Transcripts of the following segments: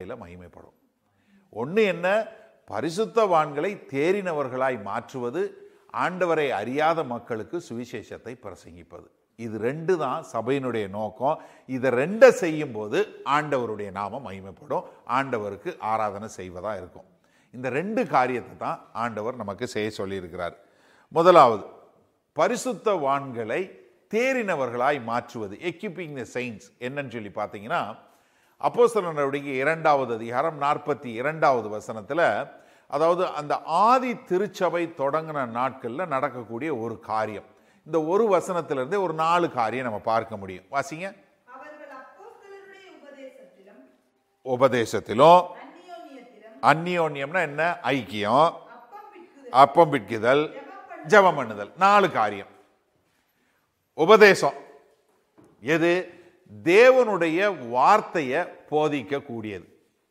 சபையில் மகிமைப்படும் ஒன்று என்ன பரிசுத்தவான்களை தேறினவர்களாய் மாற்றுவது ஆண்டவரை அறியாத மக்களுக்கு சுவிசேஷத்தை பிரசங்கிப்பது இது ரெண்டு தான் சபையினுடைய நோக்கம் இதை ரெண்டை செய்யும் போது ஆண்டவருடைய நாமம் மகிமைப்படும் ஆண்டவருக்கு ஆராதனை செய்வதா இருக்கும் இந்த ரெண்டு காரியத்தை தான் ஆண்டவர் நமக்கு செய்ய சொல்லியிருக்கிறார் முதலாவது பரிசுத்தவான்களை தேறினவர்களாய் மாற்றுவது எக்யூப்பிங் த செயின்ஸ் என்னன்னு சொல்லி பார்த்தீங்கன்னா அப்போஸ்தலர் நடவடிக்கை இரண்டாவது அதிகாரம் நாற்பத்தி இரண்டாவது வசனத்தில் அதாவது அந்த ஆதி திருச்சபை தொடங்கின நாட்களில் நடக்கக்கூடிய ஒரு காரியம் இந்த ஒரு வசனத்திலிருந்தே ஒரு நாலு காரியம் நம்ம பார்க்க முடியும் வாசிங்க அவர்கள் அப்போஸ்தலருடைய உபதேசத்திலும் உபதேசத்திலும் அந்நியோன்யத்திலும் அந்நியோன்யம்னா என்ன ஐக்கியம் அப்பம் பிட்குதல் அப்பம் பிட்குதல் ஜெபம் பண்ணுதல் நாலு காரியம் உபதேசம் எது தேவனுடைய வார்த்தையை போதிக்க கூடியது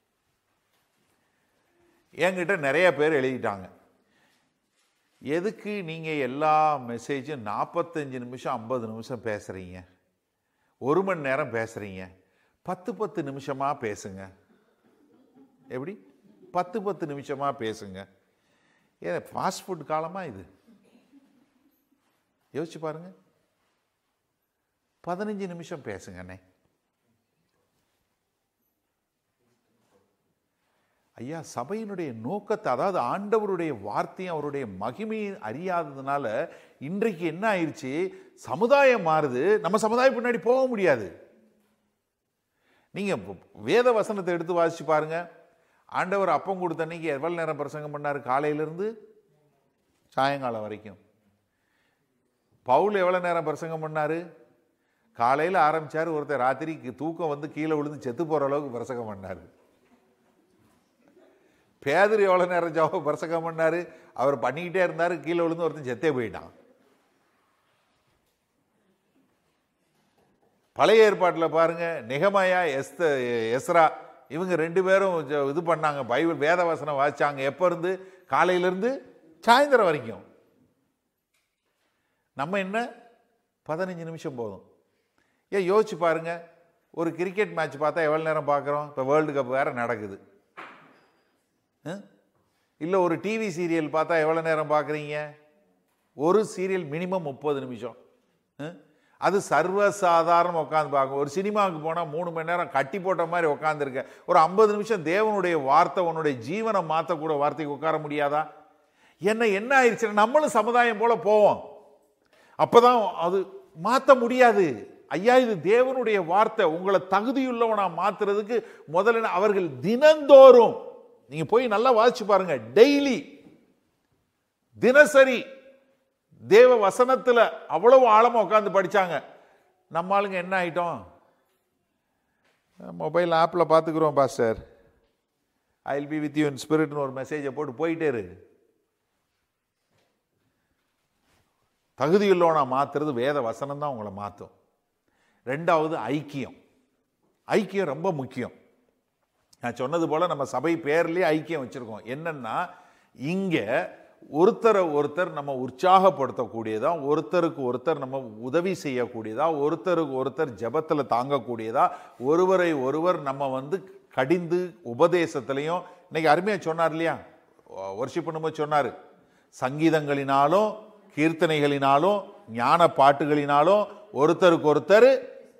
என்கிட்ட நிறைய பேர் எழுதிட்டாங்க எதுக்கு நீங்கள் எல்லா மெசேஜும் நாற்பத்தஞ்சு நிமிஷம் ஐம்பது நிமிஷம் பேசுகிறீங்க ஒரு மணி நேரம் பேசுகிறீங்க பத்து பத்து நிமிஷமாக பேசுங்க எப்படி பத்து பத்து நிமிஷமாக பேசுங்க ஏன் ஃபாஸ்ட் ஃபுட் காலமா இது யோசிச்சு பாருங்க பதினஞ்சு நிமிஷம் பேசுங்க அண்ணே ஐயா சபையினுடைய நோக்கத்தை அதாவது ஆண்டவருடைய வார்த்தையும் அவருடைய மகிமையை அறியாததுனால இன்றைக்கு என்ன ஆயிடுச்சு சமுதாயம் மாறுது நம்ம சமுதாயம் பின்னாடி போக முடியாது நீங்க வேத வசனத்தை எடுத்து வாசிச்சு பாருங்க ஆண்டவர் அப்பம் கொடுத்த அன்னைக்கு எவ்வளவு நேரம் பிரசங்கம் பண்ணாரு காலையிலிருந்து சாயங்காலம் வரைக்கும் பவுல் எவ்வளவு நேரம் பிரசங்கம் பண்ணாரு காலையில் ஆரம்பிச்சாரு ஒருத்தர் ராத்திரிக்கு தூக்கம் வந்து கீழே விழுந்து செத்து போற அளவுக்கு பிரசங்கம் பண்ணாரு பேதர் எவ்வளோ நேரம் ஜாப பிரசங்கம் பண்ணாரு அவர் பண்ணிக்கிட்டே இருந்தார் கீழே விழுந்து ஒருத்தன் செத்தே போயிட்டான் பழைய ஏற்பாட்டில் பாருங்க நிகமயா எஸ்த எஸ்ரா இவங்க ரெண்டு பேரும் ஜ- இது பண்ணாங்க பைபிள் வேத வசனம் வாசிச்சாங்க எப்போ இருந்து காலையிலேருந்து சாயந்தரம் வரைக்கும் நம்ம என்ன பதினஞ்சு நிமிஷம் போதும் ஏன் யோசிச்சு பாருங்க ஒரு கிரிக்கெட் மேட்ச் பார்த்தா எவ்வளோ நேரம் பார்க்குறோம் இப்போ வேர்ல்டு கப் வேற நடக்குது இல்லை ஒரு டிவி சீரியல் பார்த்தா எவ்வளோ நேரம் பார்க்குறீங்க ஒரு சீரியல் மினிமம் முப்பது நிமிஷம் அஹ்? அது சர்வசாதாரணம் உட்காந்து பார்க்க ஒரு சினிமாவுக்கு போனால் மூணு மணி நேரம் கட்டி போட்ட மாதிரி உட்காந்துருக்க ஒரு ஐம்பது நிமிஷம் தேவனுடைய வார்த்தை உன்னுடைய ஜீவனை மாற்றக்கூட வார்த்தைக்கு உட்கார முடியாதா என்ன என்ன ஆயிடுச்சுன்னா நம்மளும் சமுதாயம் போல போவோம் அப்பதான் அது மாற்ற முடியாது ஐயா இது தேவனுடைய வார்த்தை உங்களை தகுதியுள்ளவனா மாத்துறதுக்கு முதல்ல அவர்கள் தினந்தோறும் நீங்க போய் நல்லா வாசிச்சு பாருங்க டெய்லி தினசரி தேவ வசனத்துல அவ்வளவு ஆழமா உட்காந்து படிச்சாங்க நம்ம ஆளுங்க என்ன ஆயிட்டோம் மொபைல் ஆப்பில் பார்த்துக்குறோம் pastor I will be with you in ஸ்பிரிட்னு ஒரு மெசேஜை போட்டு போயிட்டே இரு தகுதியுள்ளவனா மாத்துறது வேத வசனம் தான் உங்களை மாற்றும் ரெண்டாவது ஐக்கியம் ஐக்கியம் ரொம்ப முக்கியம் நான் சொன்னது போல நம்ம சபை பேர்லயே ஐக்கியம் வச்சிருக்கோம் என்னன்னா இங்க ஒருத்தரை ஒருத்தர் நம்ம உற்சாகப்படுத்தக்கூடியதா ஒருத்தருக்கு ஒருத்தர் நம்ம உதவி செய்யக்கூடியதா ஒருத்தருக்கு ஒருத்தர் ஜெபத்துல தாங்கக்கூடியதா ஒருவரை ஒருவர் நம்ம வந்து கடிந்து உபதேசத்திலையும் இன்னைக்கு அருமையா சொன்னார் இல்லையா வருஷம் பண்ணும்போது சொன்னாரு சங்கீதங்களினாலும் கீர்த்தனைகளினாலும் ஞான பாட்டுகளினாலும் ஒருத்தருக்கு ஒருத்தர்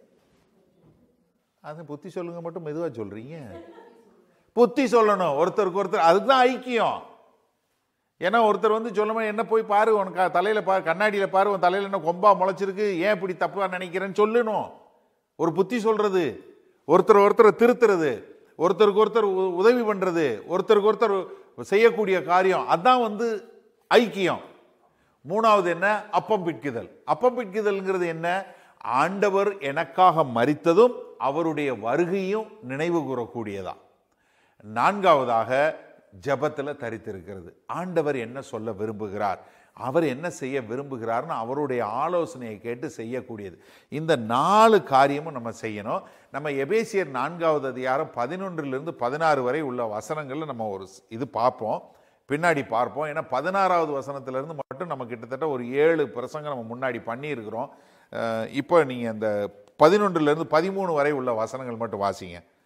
அது புத்தி சொல்லுங்க மட்டும் மெதுவா சொல்றீங்க புத்தி சொல்லணும் ஒருத்தருக்கு ஒருத்தர் அதுதான் ஐக்கியம் ஏன்னா ஒருத்தர் வந்து சொல்லுமா என்ன போய் பாரு உனக்கு தலையில பாரு கண்ணாடியில பாரு உன் தலையில என்ன கொம்பா முளைச்சிருக்கு ஏன் இப்படி தப்பா நினைக்கிறேன்னு சொல்லணும் ஒரு புத்தி சொல்றது ஒருத்தர் ஒருத்தர் திருத்துறது ஒருத்தருக்கு ஒருத்தர் உ- உதவி பண்றது ஒருத்தருக்கு ஒருத்தர் செய்யக்கூடிய காரியம் அதான் வந்து ஐக்கியம் மூணாவது என்ன அப்பம் பிட்குதல் அப்பம் பிட்குதல்ங்கிறது என்ன ஆண்டவர் எனக்காக மரித்ததும் அவருடைய வருகையும் நினைவு கூறக்கூடியதா நான்காவதாக ஜெபத்துல தரித்திருக்கிறது ஆண்டவர் என்ன சொல்ல விரும்புகிறார் அவர் என்ன செய்ய விரும்புகிறார்னு அவருடைய ஆலோசனையை கேட்டு செய்யக்கூடியது இந்த நாலு காரியமும் நம்ம செய்யணும் நம்ம எபேசியர் நான்காவது அதிகாரம் பதினொன்றிலிருந்து பதினாறு வரை உள்ள வசனங்கள்ல நம்ம ஒரு ஸ்- இது பார்ப்போம் பின்னாடி பார்ப்போம் ஏன்னா பதினாறாவது வசனத்திலிருந்து மட்டும் நம்ம கிட்டத்தட்ட ஒரு ஏழு பிரசங்கம் நம்ம முன்னாடி பண்ணியிருக்கிறோம் அஹ் இப்போ நீங்கள் இந்த பதினொன்றிலிருந்து பதிமூணு வரை உள்ள வசனங்கள் மட்டும் வாசிங்க